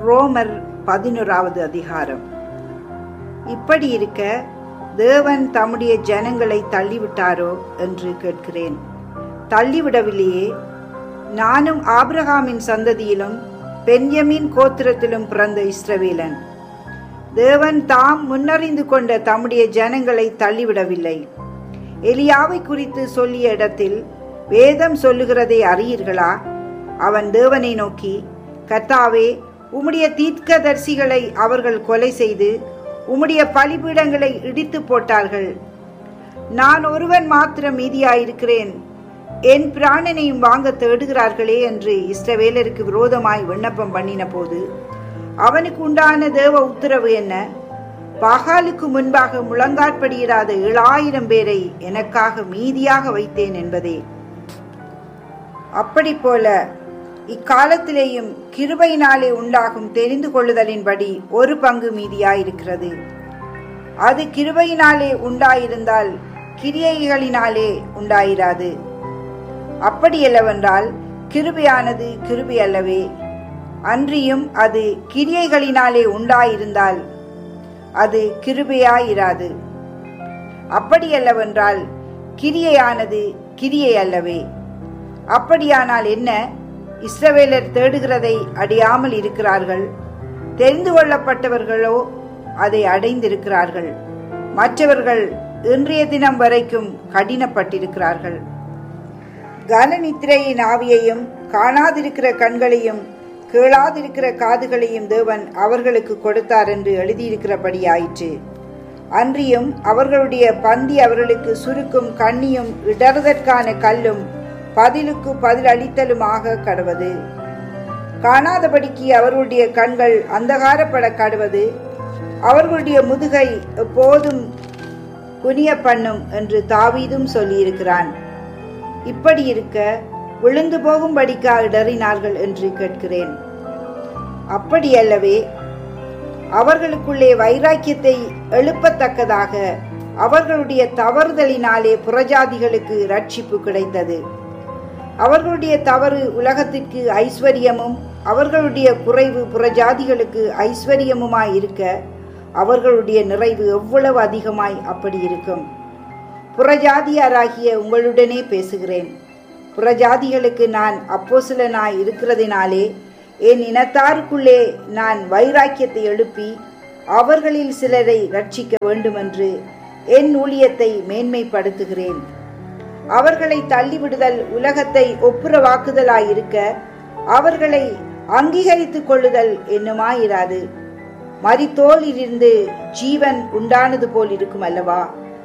ரோமர் பதினோராவது அதிகாரம் இப்படி இருக்க தேவன் தம்முடைய ஜனங்களை தள்ளிவிட்டாரோ என்று கேட்கிறேன் தள்ளிவிடவில்லையே நானும் ஆபிரகாமின் சந்ததியிலும் பென்யமின் கோத்திரத்திலும் பிறந்த இஸ்ரவேலன் தேவன் தாம் முன்னறிந்து கொண்ட தம்முடைய ஜனங்களை தள்ளிவிடவில்லை எலியாவை குறித்து சொல்லிய இடத்தில் வேதம் சொல்லுகிறதை அறியீர்களா அவன் தேவனை நோக்கி கர்த்தாவே உம்முடைய தீர்க்கதரிசிகளை அவர்கள் கொலை செய்து உம்முடைய பலிபீடங்களை இடித்து போட்டார்கள் நான் ஒருவன் மாத்திரம் மீதியாயிருக்கிறேன் என் பிராணனையும் வாங்க தேடுகிறார்களே என்று இஸ்ரவேலருக்கு விரோதமாய் விண்ணப்பம் பண்ணின போது அவனுக்கு உண்டான தேவ உத்தரவு என்ன பகாலுக்கு முன்பாக முழங்காற்படியிடாத ஏழாயிரம் பேரை எனக்காக மீதியாக வைத்தேன் என்பதே அப்படி போல இக்காலத்திலேயும் கிருபையினாலே உண்டாகும் தெரிந்து கொள்ளுதலின்படி ஒரு பங்கு மீதியாயிருக்கிறது அது கிருபையினாலே உண்டாயிருந்தால் கிரியைகளினாலே உண்டாயிராது அப்படியல்லவென்றால் கிருபையானது கிருபை அல்லவே அன்றியும் அது கிரியைகளினாலே உண்டாயிருந்தால் அது கிருபையாயிராது அப்படியல்லவென்றால் கிரியையானது கிரியை அல்லவே அப்படியானால் என்ன இஸ்ரவேலர் தேடுகிறதை அடையாமல் இருக்கிறார்கள் தெரிந்து கொள்ளப்பட்டவர்களோ அதை அடைந்திருக்கிறார்கள் மற்றவர்கள் இன்றைய தினம் வரைக்கும் கடினப்பட்டிருக்கிறார்கள் கனநித்திரையின் ஆவியையும் காணாதிருக்கிற கண்களையும் கேளாதிருக்கிற காதுகளையும் தேவன் அவர்களுக்கு கொடுத்தார் என்று எழுதியிருக்கிறபடியாயிற்று அன்றியும் அவர்களுடைய பந்தி அவர்களுக்கு சுருக்கும் கண்ணியும் இடறுதற்கான கல்லும் பதிலுக்கு பதில் அளித்தலுமாக கடவது காணாதபடிக்கு அவர்களுடைய கண்கள் அந்தகாரப்பட கடுவது அவர்களுடைய முதுகை எப்போதும் குனிய பண்ணும் என்று தாவீதும் சொல்லியிருக்கிறான் இப்படி இருக்க விழுந்து போகும்படிக்கா இடறினார்கள் என்று கேட்கிறேன் அப்படியல்லவே அவர்களுக்குள்ளே வைராக்கியத்தை எழுப்பத்தக்கதாக அவர்களுடைய தவறுதலினாலே புறஜாதிகளுக்கு ரட்சிப்பு கிடைத்தது அவர்களுடைய தவறு உலகத்திற்கு ஐஸ்வர்யமும் அவர்களுடைய குறைவு புறஜாதிகளுக்கு ஐஸ்வர்யமுமாய் இருக்க அவர்களுடைய நிறைவு எவ்வளவு அதிகமாய் அப்படி இருக்கும் புறஜாதியாராகிய உங்களுடனே பேசுகிறேன் புறஜாதிகளுக்கு நான் அப்போசிலனாய் இருக்கிறதினாலே என் இனத்தாருக்குள்ளே நான் வைராக்கியத்தை எழுப்பி அவர்களில் சிலரை ரட்சிக்க வேண்டுமென்று என் ஊழியத்தை மேன்மைப்படுத்துகிறேன் அவர்களை தள்ளிவிடுதல் உலகத்தை ஒப்புரவாக்குதலாயிருக்க அவர்களை அங்கீகரித்துக் கொள்ளுதல் என்னுமாயிராது மரித்தோலிலிருந்து ஜீவன் உண்டானது போல் இருக்கும் அல்லவா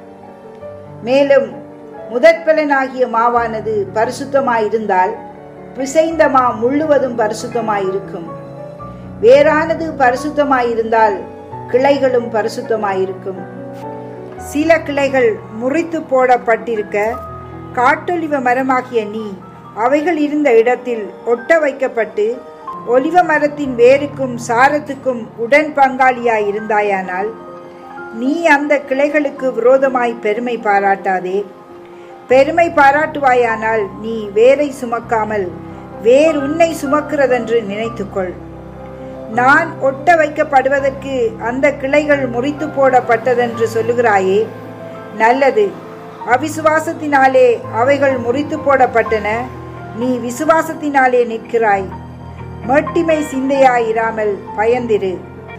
மேலும் முதற்பலனாகிய மாவானது பரிசுத்தமாயிருந்தால் பிசைந்த மா முழுவதும் பரிசுத்தமாயிருக்கும் வேறானது பரிசுத்தமாயிருந்தால் கிளைகளும் பரிசுத்தமாயிருக்கும் சில கிளைகள் முறித்து போடப்பட்டிருக்க காட்டொலிவ மரமாகிய நீ அவைகள் இருந்த இடத்தில் ஒட்ட வைக்கப்பட்டு ஒலிவ மரத்தின் வேருக்கும் சாரத்துக்கும் உடன் பங்காளியாய் இருந்தாயானால் நீ அந்த கிளைகளுக்கு விரோதமாய் பெருமை பாராட்டாதே பெருமை பாராட்டுவாயானால் நீ வேரை சுமக்காமல் வேர் உன்னை சுமக்கிறதென்று நினைத்துக்கொள் நான் ஒட்ட வைக்கப்படுவதற்கு அந்த கிளைகள் முறித்து போடப்பட்டதென்று சொல்லுகிறாயே நல்லது அவிசுவாசத்தினாலே அவைகள் முறித்து போடப்பட்டன நீ விசுவாசத்தினாலே நிற்கிறாய் மேட்டிமை சிந்தையாயிராமல் பயந்திரு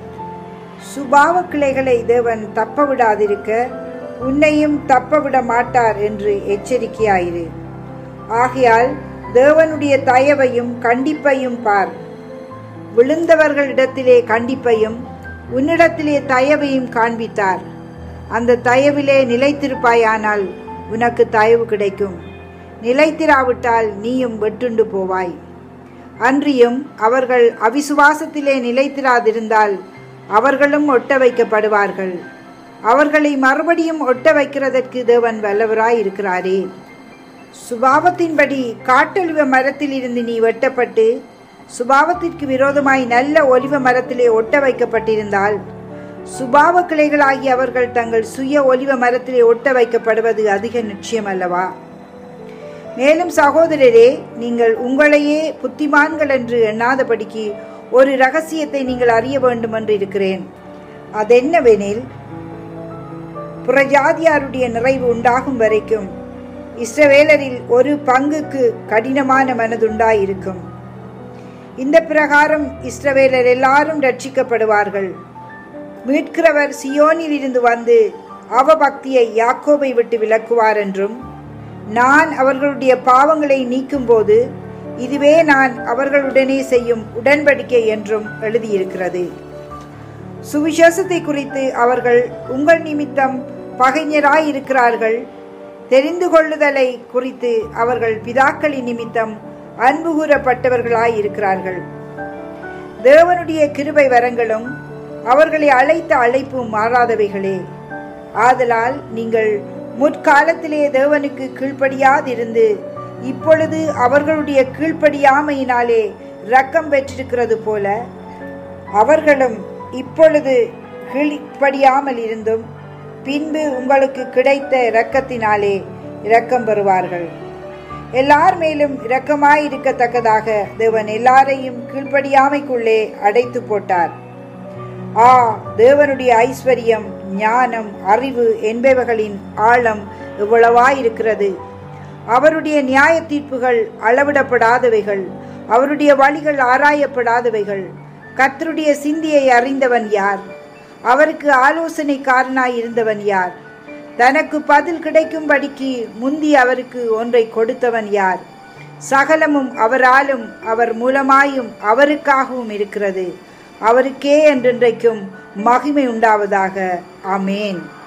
சுபாவ கிளைகளை தேவன் தப்ப விடாதிருக்க உன்னையும் தப்ப விட மாட்டார் என்று எச்சரிக்கையாயிரு ஆகையால் தேவனுடைய தயவையும் கண்டிப்பையும் பார் விழுந்தவர்களிடத்திலே கண்டிப்பையும் உன்னிடத்திலே தயவையும் காண்பித்தார் அந்த தயவிலே நிலைத்திருப்பாயானால் உனக்கு தயவு கிடைக்கும் நிலைத்திராவிட்டால் நீயும் வெட்டுண்டு போவாய் அன்றியும் அவர்கள் அவிசுவாசத்திலே நிலைத்திராதிருந்தால் அவர்களும் ஒட்ட வைக்கப்படுவார்கள் அவர்களை மறுபடியும் ஒட்ட வைக்கிறதற்கு தேவன் வல்லவராய் இருக்கிறாரே சுபாவத்தின்படி காட்டொலிவ மரத்தில் இருந்து நீ வெட்டப்பட்டு சுபாவத்திற்கு விரோதமாய் நல்ல ஒலிவ மரத்திலே ஒட்ட வைக்கப்பட்டிருந்தால் சுபாவ கிளைகளாகி அவர்கள் தங்கள் சுய ஒலிவ மரத்திலே ஒட்ட வைக்கப்படுவது அதிக நிச்சயம் அல்லவா மேலும் சகோதரரே நீங்கள் உங்களையே புத்திமான்கள் என்று எண்ணாதபடிக்கு ஒரு ரகசியத்தை நீங்கள் அறிய வேண்டும் என்று இருக்கிறேன் அதென்னவெனில் புறஜாதியாருடைய நிறைவு உண்டாகும் வரைக்கும் இஸ்ரவேலரில் ஒரு பங்குக்கு கடினமான மனதுண்டாயிருக்கும் இந்த பிரகாரம் இஸ்ரவேலர் எல்லாரும் ரட்சிக்கப்படுவார்கள் மீட்கிறவர் சியோனில் இருந்து வந்து அவபக்தியை யாக்கோபை விட்டு விலக்குவார் என்றும் நான் அவர்களுடைய பாவங்களை நீக்கும்போது இதுவே நான் அவர்களுடனே செய்யும் உடன்படிக்கை என்றும் எழுதியிருக்கிறது சுவிசேஷத்தை குறித்து அவர்கள் உங்கள் நிமித்தம் பகைஞராய் இருக்கிறார்கள் தெரிந்து கொள்ளுதலை குறித்து அவர்கள் பிதாக்களின் நிமித்தம் அன்பு கூறப்பட்டவர்களாய் இருக்கிறார்கள் தேவனுடைய கிருபை வரங்களும் அவர்களை அழைத்த அழைப்பும் மாறாதவைகளே ஆதலால் நீங்கள் முற்காலத்திலே தேவனுக்கு கீழ்ப்படியாதிருந்து இப்பொழுது அவர்களுடைய கீழ்ப்படியாமையினாலே இரக்கம் பெற்றிருக்கிறது போல அவர்களும் இப்பொழுது கீழ்ப்படியாமல் இருந்தும் பின்பு உங்களுக்கு கிடைத்த இரக்கத்தினாலே இரக்கம் பெறுவார்கள் எல்லார் மேலும் இரக்கமாயிருக்கத்தக்கதாக தேவன் எல்லாரையும் கீழ்ப்படியாமைக்குள்ளே அடைத்து போட்டார் ஆ தேவனுடைய ஐஸ்வர்யம் ஞானம் அறிவு என்பவைகளின் ஆழம் இவ்வளவாயிருக்கிறது அவருடைய நியாய தீர்ப்புகள் அளவிடப்படாதவைகள் அவருடைய வழிகள் ஆராயப்படாதவைகள் கர்த்தருடைய சிந்தியை அறிந்தவன் யார் அவருக்கு ஆலோசனைக்காரனாய் இருந்தவன் யார் தனக்கு பதில் கிடைக்கும்படிக்கு முந்தி அவருக்கு ஒன்றை கொடுத்தவன் யார் சகலமும் அவராலும் அவர் மூலமாயும் அவருக்காகவும் இருக்கிறது அவருக்கே என்றென்றைக்கும் மகிமை உண்டாவதாக ஆமேன்